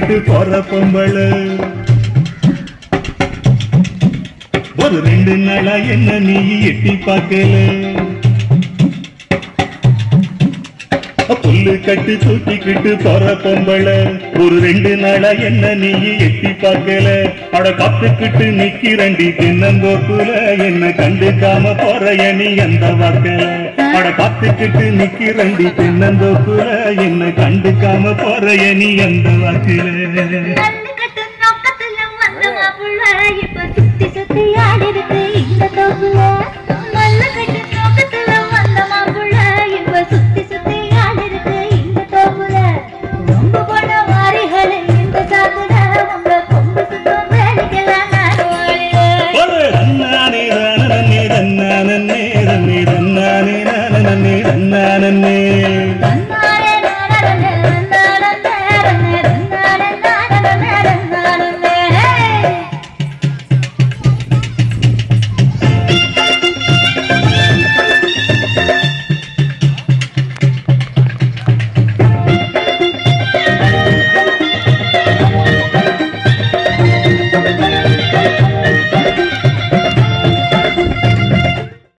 சுத்திக்கிட்டு போற பொம்பளை ஒரு ரெண்டு நாளா என்ன நீ எட்டி பார்க்கல புல்லு கட்டி தூக்கிக்கிட்டு போற பொம்பளை ஒரு ரெண்டு நாளா என்ன நீ எட்டி பார்க்கல அட காத்துக்கிட்டு நிக்கிறண்டி தின்னந்தோப்புல என்ன கண்டுக்காம போறைய நீ அந்த வாக்கல அட காத்துக்கிட்டு நிக்கிறண்டி தின்னந்தோப்புல என்ன கண்டுக்காம போறைய நீ அந்த வாக்குல கண்ணு கட்டு நோக்கத்துல வந்த மாப்பிள்ள இப்ப சுத்தி சுத்தி ஆடிருக்கு இந்த தோப்புல